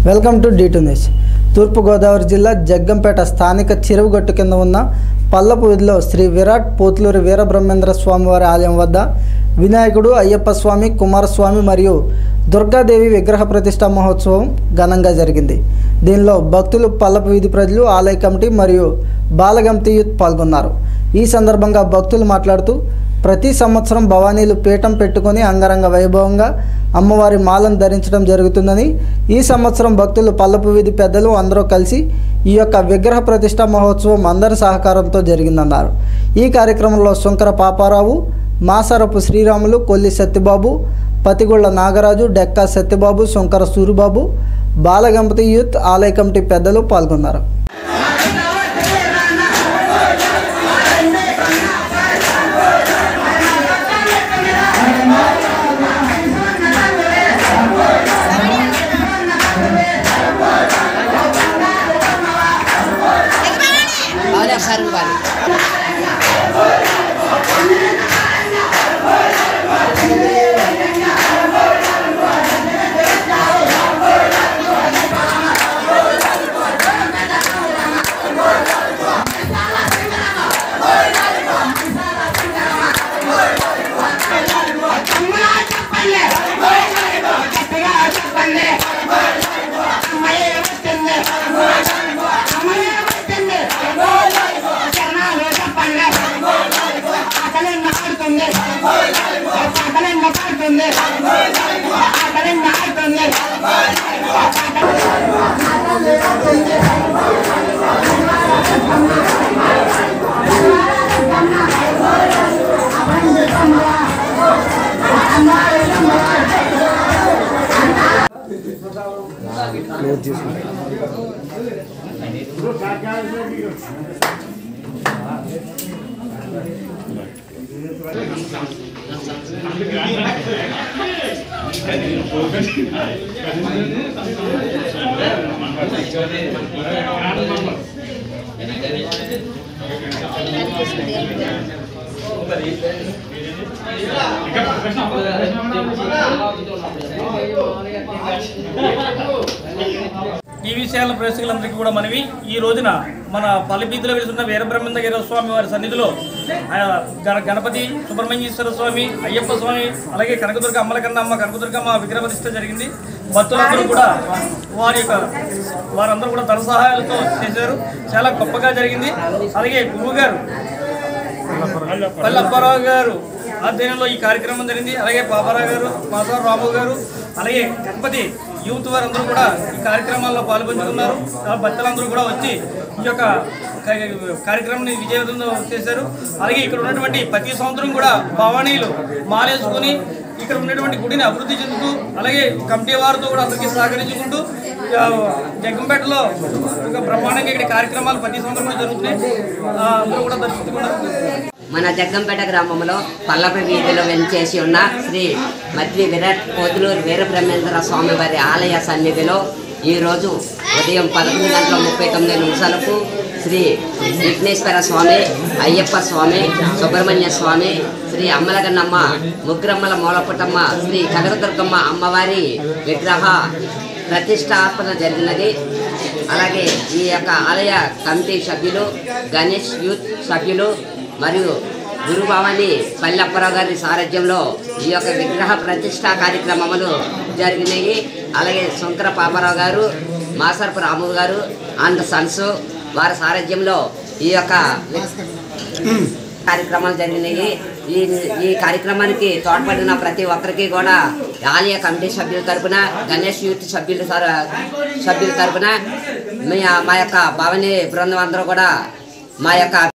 welcome to D two news Thurpu Godavari జిల్లా జగ్గంపేట స్థానిక చెరువుగట్టు కింద ఉన్న పల్లపు వీధిలో శ్రీ విరాట్ పోతులూరి వీరబ్రహ్మేంద్ర స్వామి వారి ఆలయం వద్ద వినాయకుడు అయ్యప్ప స్వామి కుమారస్వామి మరియు దుర్గాదేవి విగ్రహ ప్రతిష్ఠా మహోత్సవం ఘనంగా జరిగింది దీనిలో భక్తులు పల్లపు వీధి ప్రజలు ఆలయ కమిటీ మరియు బాలగంతి యూత్ పాల్గొన్నారు ఈ సందర్భంగా భక్తులు మాట్లాడుతూ ప్రతి సంవత్సరం భవానీలు పీఠం పెట్టుకొని అంగరంగ వైభవంగా అమ్మవారి మాలను ధరించడం జరుగుతుందని ఈ సంవత్సరం భక్తులు పల్లపు వీధి పెద్దలు అందరూ కలిసి ఈ యొక్క విగ్రహ ప్రతిష్ట మహోత్సవం అందరి సహకారంతో జరిగిందన్నారు ఈ కార్యక్రమంలో శంకర పాపారావు మాసరపు శ్రీరాములు కొల్లి సత్యబాబు పతిగుళ్ళ నాగరాజు డెక్కా సత్యబాబు శంకర సూరిబాబు బాలగంపతి యూత్ ఆలయ కమిటీ పెద్దలు పాల్గొన్నారు అవునా సార్ వాళ్ళు టీవీ ఛానల్ ప్రేక్షకులందరికీ కూడా మనవి ఈ రోజున మన పల్లెబీధిలో వెలుస్తున్న వీరబ్రహ్మేంద్ర స్వామి వారి సన్నిధిలో ఆ, గణ- గణపతి సుబ్రహ్మణ్యేశ్వర స్వామి అయ్యప్ప స్వామి అలాగే కనకదుర్గ అమ్మలకన్నమ్మ కనకదుర్గమ్మ విగ్రహ ప్రతిష్ఠ జరిగింది భక్తులందరూ కూడా వారి యొక్క వారందరూ కూడా ధన సహాయాలతో చేశారు చాలా గొప్పగా జరిగింది అలాగే గురువు గారు పల్లి అప్పారావు గారు ఆధ్వర్యంలో ఈ కార్యక్రమం జరిగింది అలాగే పాపారావు గారు మాధవ రాము గారు అలాగే గణపతి యూత్ వారందరూ కూడా ఈ కార్యక్రమాల్లో పాల్పంచుకున్నారు ఆ భక్తులందరూ కూడా వచ్చి ఈ యొక్క కా- కార్యక్రమాన్ని విజయవంతం చేశారు అలాగే ఇక్కడ ఉన్నటువంటి ప్రతి సంవత్సరం కూడా భవానీలు మాలేసుకొని ఇక్కడ ఉన్నటువంటి గుడిని అభివృద్ధి చెందుతూ అలాగే కమిటీ వారితో కూడా అందరికీ సహకరించుకుంటూ ఆ, జగ్గంపేటలో ఒక బ్రహ్మాండంగా ఇక్కడ కార్యక్రమాలు ప్రతి సంవత్సరం కూడా జరుగుతున్నాయి ఆ, అందరూ కూడా దర్శించుకున్నారు మన జగ్గంపేట గ్రామంలో పల్లప వీధిలో వెంచేసి ఉన్న శ్రీ మద్వి విరాట్ పోతులూరు వీరబ్రహ్మేంద్ర స్వామి వారి ఆలయ సన్నిధిలో ఈరోజు ఉదయం పదకొండు గంటల ముప్పై తొమ్మిది నిమిషాలకు శ్రీ విఘ్నేశ్వర స్వామి అయ్యప్ప స్వామి సుబ్రహ్మణ్య స్వామి శ్రీ అమ్మలగన్నమ్మ ముగ్గురమ్మల మూలపుటమ్మ శ్రీ కనకదుర్గమ్మ అమ్మవారి విగ్రహ ప్రతిష్టాపన జరిగినది అలాగే ఈ యొక్క ఆలయ కమిటీ సభ్యులు గణేష్ యూత్ సభ్యులు మరియు గురుభావని పల్లెప్పరావు గారి సారథ్యంలో ఈ యొక్క విగ్రహ ప్రతిష్టా కార్యక్రమములు జరిగినాయి అలాగే శంకర పాపారావు గారు మాసరపు రాము గారు అండ్ సన్స్ వారి సారథ్యంలో ఈ యొక్క కార్యక్రమాలు జరిగినాయి ఈ ఈ కార్యక్రమానికి తోడ్పడిన ప్రతి ఒక్కరికి కూడా ఆలయ కమిటీ సభ్యుల తరపున గణేష్ యూత్ సభ్యుల తర- సభ్యుల తరపున మీ మా యొక్క భవని బృందం అందరూ కూడా మా యొక్క